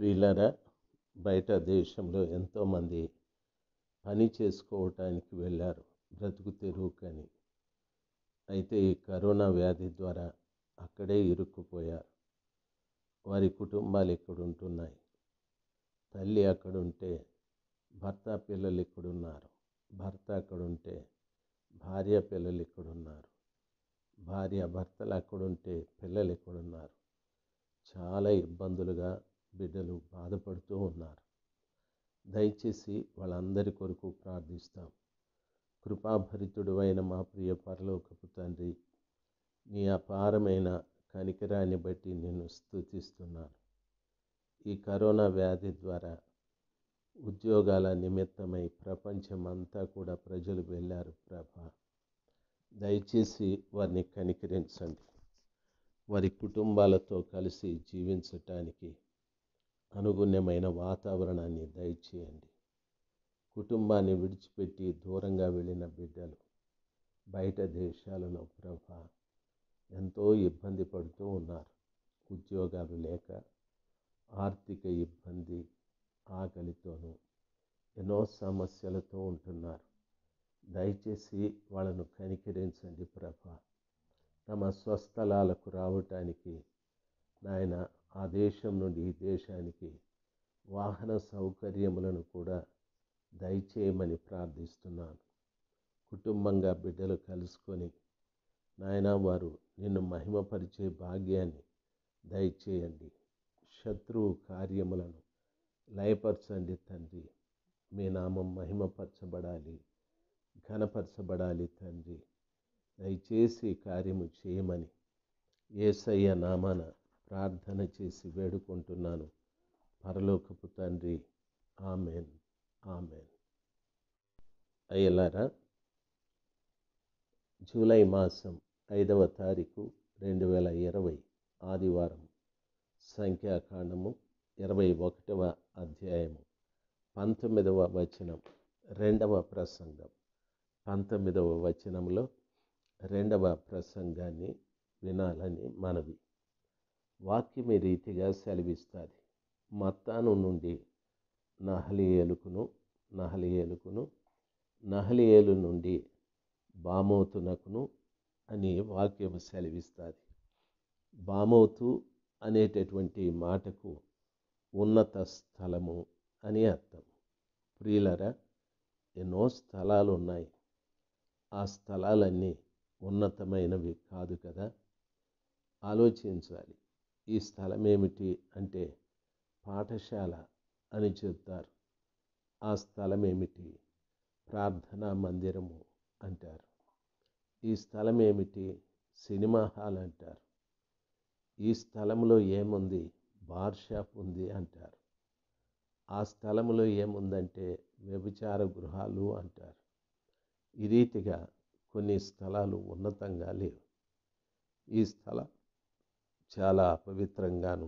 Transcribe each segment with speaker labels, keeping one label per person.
Speaker 1: ప్రియులరా బయట దేశంలో ఎంతోమంది పని చేసుకోవటానికి వెళ్ళారు బ్రతుకు తెరువుకని అయితే ఈ కరోనా వ్యాధి ద్వారా అక్కడే ఇరుక్కుపోయారు వారి కుటుంబాలు ఇక్కడ ఉంటున్నాయి తల్లి అక్కడ ఉంటే భర్త పిల్లలు ఇక్కడ ఉన్నారు భర్త అక్కడ ఉంటే భార్య పిల్లలు ఇక్కడ ఉన్నారు భార్య భర్తలు అక్కడ ఉంటే పిల్లలు ఇక్కడ ఉన్నారు చాలా ఇబ్బందులుగా బిడ్డలు బాధపడుతూ ఉన్నారు దయచేసి వాళ్ళందరి కొరకు ప్రార్థిస్తాం కృపాభరితుడు అయిన మా ప్రియ పరలోకపు తండ్రి నీ అపారమైన కనికరాన్ని బట్టి నిన్ను స్తుతిస్తున్నాను ఈ కరోనా వ్యాధి ద్వారా ఉద్యోగాల నిమిత్తమై ప్రపంచమంతా కూడా ప్రజలు వెళ్ళారు ప్రభ దయచేసి వారిని కనికరించండి వారి కుటుంబాలతో కలిసి జీవించటానికి అనుగుణ్యమైన వాతావరణాన్ని దయచేయండి కుటుంబాన్ని విడిచిపెట్టి దూరంగా వెళ్ళిన బిడ్డలు బయట దేశాలలో ప్రభ ఎంతో ఇబ్బంది పడుతూ ఉన్నారు ఉద్యోగాలు లేక ఆర్థిక ఇబ్బంది ఆకలితోనూ ఎన్నో సమస్యలతో ఉంటున్నారు దయచేసి వాళ్ళను కనికరించండి ప్రభ తమ స్వస్థలాలకు రావటానికి నాయన ఆ దేశం నుండి ఈ దేశానికి వాహన సౌకర్యములను కూడా దయచేయమని ప్రార్థిస్తున్నాను కుటుంబంగా బిడ్డలు కలుసుకొని నాయన వారు నిన్ను మహిమపరిచే భాగ్యాన్ని దయచేయండి శత్రువు కార్యములను లయపరచండి తండ్రి మీ నామం మహిమపరచబడాలి ఘనపరచబడాలి తండ్రి దయచేసి కార్యము చేయమని ఏసయ్య నామాన ప్రార్థన చేసి వేడుకుంటున్నాను పరలోకపు తండ్రి ఆమెన్ ఆమెన్ అయ్యలారా జూలై మాసం ఐదవ తారీఖు రెండు వేల ఇరవై ఆదివారం సంఖ్యాకాండము ఇరవై ఒకటవ అధ్యాయము పంతొమ్మిదవ వచనం రెండవ ప్రసంగం పంతొమ్మిదవ వచనంలో రెండవ ప్రసంగాన్ని వినాలని మనవి వాక్యం ఈ రీతిగా సెలవిస్తుంది మత్తాను నుండి నహలియేలుకును నహలియేలుకును నహలియేలు నుండి బామోతునకును అని వాక్యం సెలవిస్తుంది బామోతు అనేటటువంటి మాటకు ఉన్నత స్థలము అని అర్థం ప్రియులరా ఎన్నో స్థలాలు ఉన్నాయి ఆ స్థలాలన్నీ ఉన్నతమైనవి కాదు కదా ఆలోచించాలి ఈ స్థలం ఏమిటి అంటే పాఠశాల అని చెప్తారు ఆ స్థలం ఏమిటి ప్రార్థనా మందిరము అంటారు ఈ స్థలం ఏమిటి సినిమా హాల్ అంటారు ఈ స్థలంలో ఏముంది బార్ షాప్ ఉంది అంటారు ఆ స్థలంలో ఏముందంటే వ్యభిచార గృహాలు అంటారు ఈ రీతిగా కొన్ని స్థలాలు ఉన్నతంగా లేవు ఈ స్థలం చాలా అపవిత్రంగాను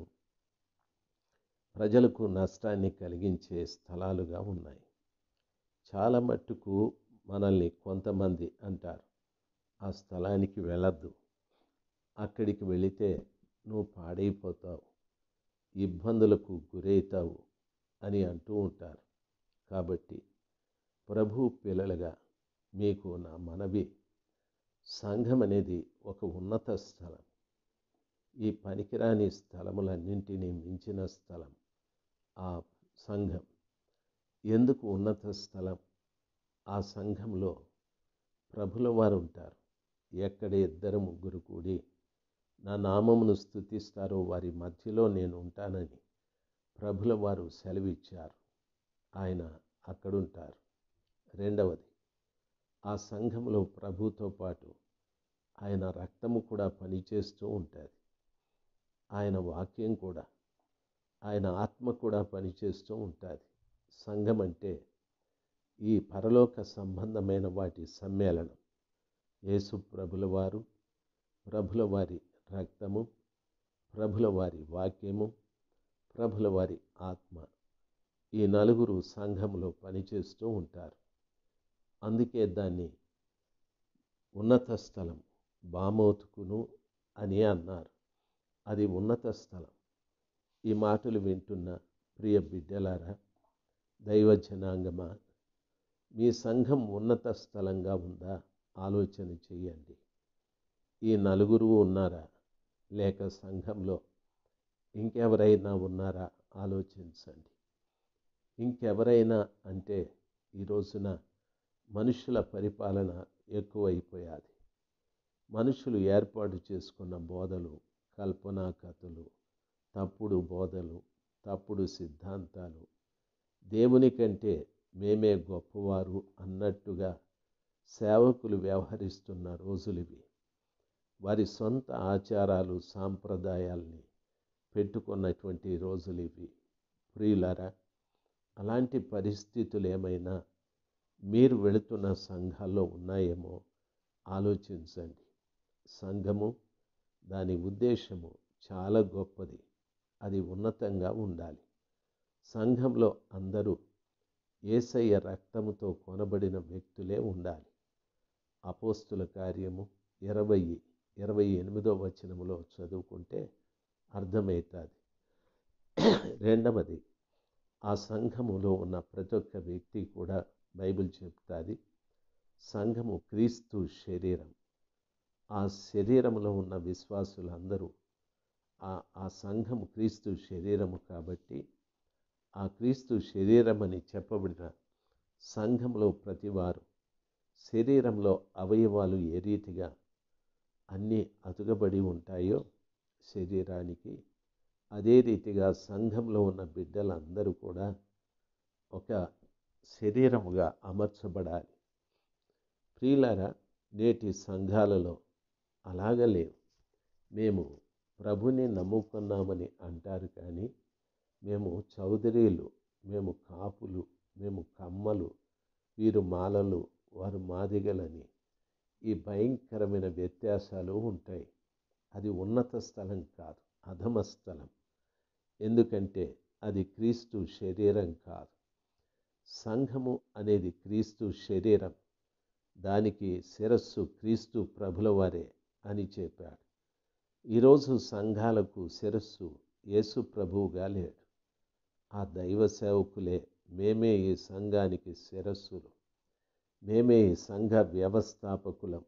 Speaker 1: ప్రజలకు నష్టాన్ని కలిగించే స్థలాలుగా ఉన్నాయి చాలా మట్టుకు మనల్ని కొంతమంది అంటారు ఆ స్థలానికి వెళ్ళద్దు అక్కడికి వెళితే నువ్వు పాడైపోతావు ఇబ్బందులకు గురవుతావు అని అంటూ ఉంటారు కాబట్టి ప్రభు పిల్లలుగా మీకు నా మనవి సంఘం అనేది ఒక ఉన్నత స్థలం ఈ పనికిరాని స్థలములన్నింటినీ మించిన స్థలం ఆ సంఘం ఎందుకు ఉన్నత స్థలం ఆ సంఘంలో ప్రభుల వారు ఉంటారు ఎక్కడ ఇద్దరు ముగ్గురు కూడి నా నామమును స్థుతిస్తారో వారి మధ్యలో నేను ఉంటానని ప్రభుల వారు సెలవిచ్చారు ఆయన అక్కడుంటారు రెండవది ఆ సంఘంలో ప్రభుతో పాటు ఆయన రక్తము కూడా పనిచేస్తూ ఉంటుంది ఆయన వాక్యం కూడా ఆయన ఆత్మ కూడా పనిచేస్తూ ఉంటుంది సంఘం అంటే ఈ పరలోక సంబంధమైన వాటి సమ్మేళనం యేసు ప్రభుల వారు ప్రభుల వారి రక్తము ప్రభుల వారి వాక్యము ప్రభుల వారి ఆత్మ ఈ నలుగురు సంఘంలో పనిచేస్తూ ఉంటారు అందుకే దాన్ని ఉన్నత స్థలం బామోతుకును అని అన్నారు అది ఉన్నత స్థలం ఈ మాటలు వింటున్న ప్రియ బిడ్డలారా దైవ జనాంగమా మీ సంఘం ఉన్నత స్థలంగా ఉందా ఆలోచన చేయండి ఈ నలుగురు ఉన్నారా లేక సంఘంలో ఇంకెవరైనా ఉన్నారా ఆలోచించండి ఇంకెవరైనా అంటే ఈ రోజున మనుషుల పరిపాలన ఎక్కువైపోయాది మనుషులు ఏర్పాటు చేసుకున్న బోధలు కల్పనా కథలు తప్పుడు బోధలు తప్పుడు సిద్ధాంతాలు దేవుని కంటే మేమే గొప్పవారు అన్నట్టుగా సేవకులు వ్యవహరిస్తున్న రోజులివి వారి సొంత ఆచారాలు సాంప్రదాయాల్ని పెట్టుకున్నటువంటి రోజులు ఇవి ప్రియులారా అలాంటి పరిస్థితులు ఏమైనా మీరు వెళుతున్న సంఘాల్లో ఉన్నాయేమో ఆలోచించండి సంఘము దాని ఉద్దేశము చాలా గొప్పది అది ఉన్నతంగా ఉండాలి సంఘంలో అందరూ ఏసయ్య రక్తముతో కొనబడిన వ్యక్తులే ఉండాలి అపోస్తుల కార్యము ఇరవై ఇరవై ఎనిమిదో వచనములో చదువుకుంటే అర్థమవుతుంది రెండవది ఆ సంఘములో ఉన్న ప్రతి ఒక్క వ్యక్తి కూడా బైబిల్ చెప్తుంది సంఘము క్రీస్తు శరీరం ఆ శరీరంలో ఉన్న విశ్వాసులందరూ ఆ ఆ సంఘము క్రీస్తు శరీరము కాబట్టి ఆ క్రీస్తు శరీరం అని చెప్పబడిన సంఘంలో ప్రతివారు శరీరంలో అవయవాలు ఏ రీతిగా అన్నీ అతుగబడి ఉంటాయో శరీరానికి అదే రీతిగా సంఘంలో ఉన్న బిడ్డలందరూ కూడా ఒక శరీరముగా అమర్చబడాలి ప్రియులారా నేటి సంఘాలలో అలాగ లేవు మేము ప్రభుని నమ్ముకున్నామని అంటారు కానీ మేము చౌదరీలు మేము కాపులు మేము కమ్మలు వీరు మాలలు వారు మాదిగలని ఈ భయంకరమైన వ్యత్యాసాలు ఉంటాయి అది ఉన్నత స్థలం కాదు అధమ స్థలం ఎందుకంటే అది క్రీస్తు శరీరం కాదు సంఘము అనేది క్రీస్తు శరీరం దానికి శిరస్సు క్రీస్తు ప్రభుల వారే అని చెప్పాడు ఈరోజు సంఘాలకు శిరస్సు యేసు ప్రభువుగా లేడు ఆ దైవ సేవకులే మేమే ఈ సంఘానికి శిరస్సులు మేమే ఈ సంఘ వ్యవస్థాపకులం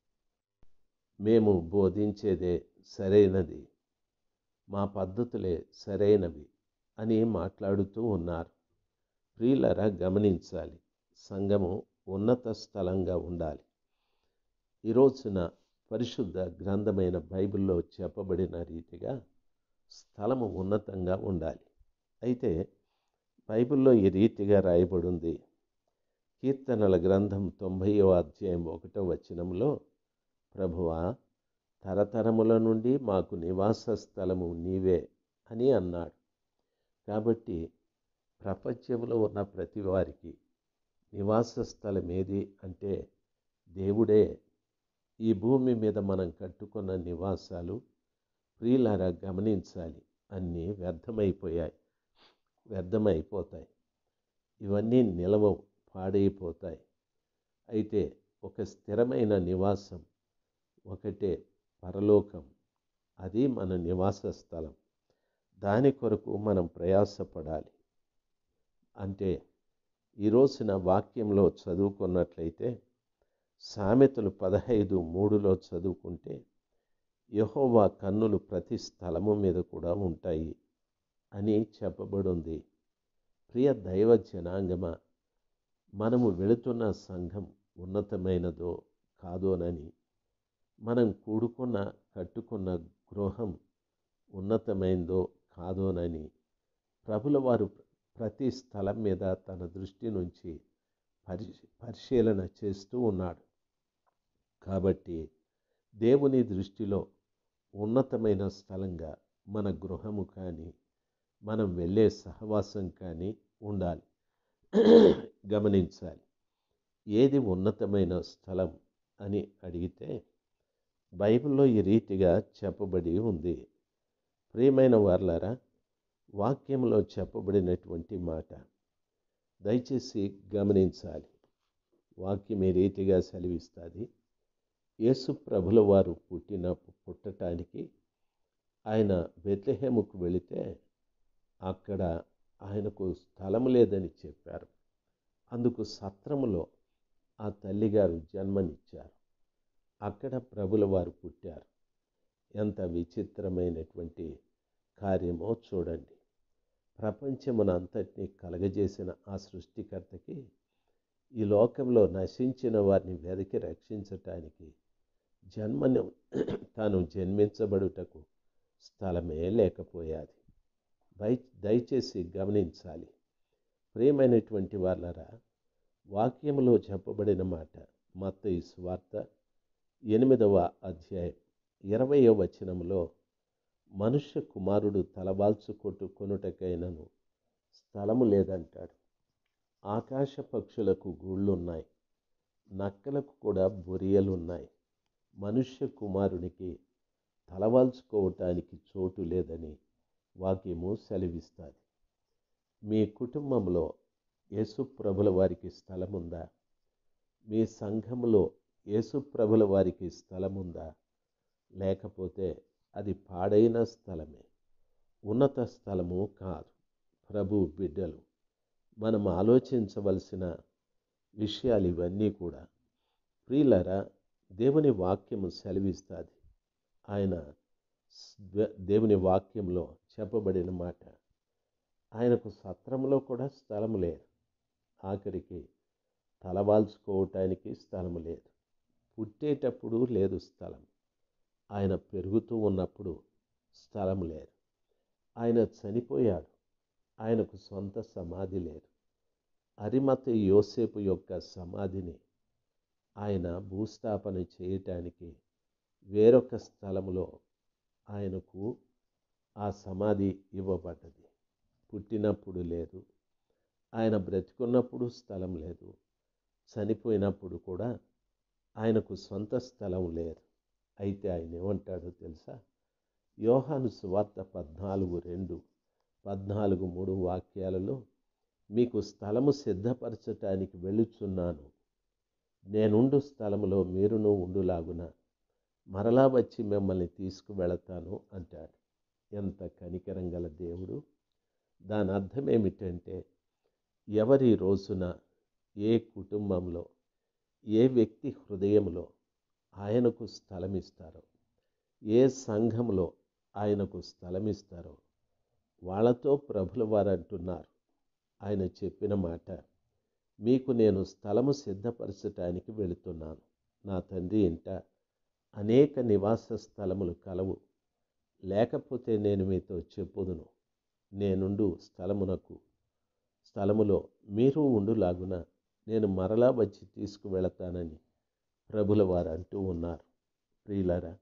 Speaker 1: మేము బోధించేదే సరైనది మా పద్ధతులే సరైనవి అని మాట్లాడుతూ ఉన్నారు ప్రియులరా గమనించాలి సంఘము ఉన్నత స్థలంగా ఉండాలి ఈ రోజున పరిశుద్ధ గ్రంథమైన బైబిల్లో చెప్పబడిన రీతిగా స్థలము ఉన్నతంగా ఉండాలి అయితే బైబిల్లో ఈ రీతిగా రాయబడింది కీర్తనల గ్రంథం తొంభైవ అధ్యాయం ఒకటో వచనంలో ప్రభువా తరతరముల నుండి మాకు నివాస స్థలము నీవే అని అన్నాడు కాబట్టి ప్రపంచంలో ఉన్న ప్రతి వారికి నివాస స్థలం ఏది అంటే దేవుడే ఈ భూమి మీద మనం కట్టుకున్న నివాసాలు ప్రియులారా గమనించాలి అన్నీ వ్యర్థమైపోయాయి వ్యర్థమైపోతాయి ఇవన్నీ నిలవవు పాడైపోతాయి అయితే ఒక స్థిరమైన నివాసం ఒకటే పరలోకం అది మన నివాస స్థలం దాని కొరకు మనం ప్రయాసపడాలి అంటే ఈ రోజున వాక్యంలో చదువుకున్నట్లయితే సామెతలు పదహైదు మూడులో చదువుకుంటే యహోవా కన్నులు ప్రతి స్థలము మీద కూడా ఉంటాయి అని చెప్పబడింది ప్రియ దైవ జనాంగమ మనము వెళుతున్న సంఘం ఉన్నతమైనదో కాదోనని మనం కూడుకున్న కట్టుకున్న గృహం ఉన్నతమైందో కాదోనని ప్రభుల వారు ప్రతి స్థలం మీద తన దృష్టి నుంచి పరి పరిశీలన చేస్తూ ఉన్నాడు కాబట్టి దేవుని దృష్టిలో ఉన్నతమైన స్థలంగా మన గృహము కానీ మనం వెళ్ళే సహవాసం కానీ ఉండాలి గమనించాలి ఏది ఉన్నతమైన స్థలం అని అడిగితే బైబిల్లో ఈ రీతిగా చెప్పబడి ఉంది ప్రియమైన వార్లారా వాక్యంలో చెప్పబడినటువంటి మాట దయచేసి గమనించాలి వాక్యం ఈ రీతిగా సెలవిస్తుంది యేసు ప్రభుల వారు పుట్టిన పుట్టటానికి ఆయన బెత్లెహేముకు వెళితే అక్కడ ఆయనకు స్థలం లేదని చెప్పారు అందుకు సత్రములో ఆ తల్లిగారు జన్మనిచ్చారు అక్కడ ప్రభుల వారు పుట్టారు ఎంత విచిత్రమైనటువంటి కార్యమో చూడండి ప్రపంచమునంతటినీ కలగజేసిన ఆ సృష్టికర్తకి ఈ లోకంలో నశించిన వారిని వెదకి రక్షించటానికి జన్మను తాను జన్మించబడుటకు స్థలమే లేకపోయాది దయ దయచేసి గమనించాలి ప్రియమైనటువంటి వాళ్ళరా వాక్యములో చెప్పబడిన మాట మత్తయి స్వార్త ఎనిమిదవ అధ్యాయం ఇరవయో వచనంలో మనుష్య కుమారుడు తలబాల్చుకొట్టు కొనుటకైనను స్థలము లేదంటాడు ఆకాశ పక్షులకు గూళ్ళున్నాయి నక్కలకు కూడా బొరియలున్నాయి మనుష్య కుమారునికి తలవాల్చుకోవటానికి చోటు లేదని వాక్యము సెలవిస్తుంది మీ కుటుంబంలో యేసుప్రభుల వారికి స్థలముందా మీ సంఘములో యేసుప్రభుల వారికి స్థలముందా లేకపోతే అది పాడైన స్థలమే ఉన్నత స్థలము కాదు ప్రభు బిడ్డలు మనం ఆలోచించవలసిన విషయాలు ఇవన్నీ కూడా ప్రియులరా దేవుని వాక్యము సెలవిస్తుంది ఆయన దేవుని వాక్యంలో చెప్పబడిన మాట ఆయనకు సత్రంలో కూడా స్థలం లేదు ఆఖరికి తలవాల్చుకోవటానికి స్థలం లేదు పుట్టేటప్పుడు లేదు స్థలం ఆయన పెరుగుతూ ఉన్నప్పుడు స్థలం లేదు ఆయన చనిపోయాడు ఆయనకు సొంత సమాధి లేదు అరిమత యోసేపు యొక్క సమాధిని ఆయన భూస్థాపన చేయటానికి వేరొక స్థలములో ఆయనకు ఆ సమాధి ఇవ్వబడ్డది పుట్టినప్పుడు లేదు ఆయన బ్రతికున్నప్పుడు స్థలం లేదు చనిపోయినప్పుడు కూడా ఆయనకు సొంత స్థలం లేదు అయితే ఆయన ఏమంటాడో తెలుసా యోహాను సువార్త పద్నాలుగు రెండు పద్నాలుగు మూడు వాక్యాలలో మీకు స్థలము సిద్ధపరచటానికి వెళ్ళుచున్నాను నేనుండు స్థలములో మీరును ఉండులాగున మరలా వచ్చి మిమ్మల్ని తీసుకువెళతాను అంటాడు ఎంత కనికరం గల దేవుడు దాని అర్థం ఏమిటంటే ఎవరి రోజున ఏ కుటుంబంలో ఏ వ్యక్తి హృదయంలో ఆయనకు స్థలమిస్తారో ఏ సంఘంలో ఆయనకు స్థలమిస్తారో వాళ్ళతో ప్రభుల వారు అంటున్నారు ఆయన చెప్పిన మాట మీకు నేను స్థలము సిద్ధపరచటానికి వెళుతున్నాను నా తండ్రి ఇంట అనేక నివాస స్థలములు కలవు లేకపోతే నేను మీతో చెప్పుదును నేనుండు స్థలమునకు స్థలములో మీరు ఉండులాగున నేను మరలా వచ్చి తీసుకువెళతానని ప్రభుల వారు అంటూ ఉన్నారు ప్రియులరా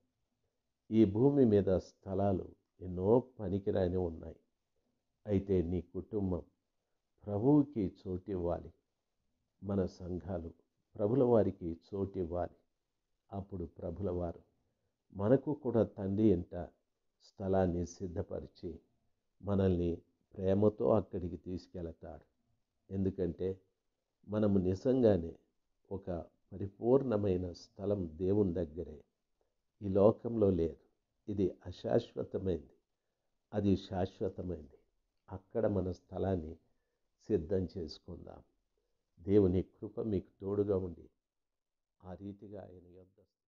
Speaker 1: ఈ భూమి మీద స్థలాలు ఎన్నో పనికిరాని ఉన్నాయి అయితే నీ కుటుంబం ప్రభువుకి చోటు ఇవ్వాలి మన సంఘాలు ప్రభుల వారికి చోటు ఇవ్వాలి అప్పుడు ప్రభుల వారు మనకు కూడా తండ్రి ఎంట స్థలాన్ని సిద్ధపరిచి మనల్ని ప్రేమతో అక్కడికి తీసుకెళతాడు ఎందుకంటే మనము నిజంగానే ఒక పరిపూర్ణమైన స్థలం దేవుని దగ్గరే ఈ లోకంలో లేదు ఇది అశాశ్వతమైంది అది శాశ్వతమైంది అక్కడ మన స్థలాన్ని సిద్ధం చేసుకుందాం దేవుని కృప మీకు తోడుగా ఉండి ఆ రీతిగా ఆయన యొద్ద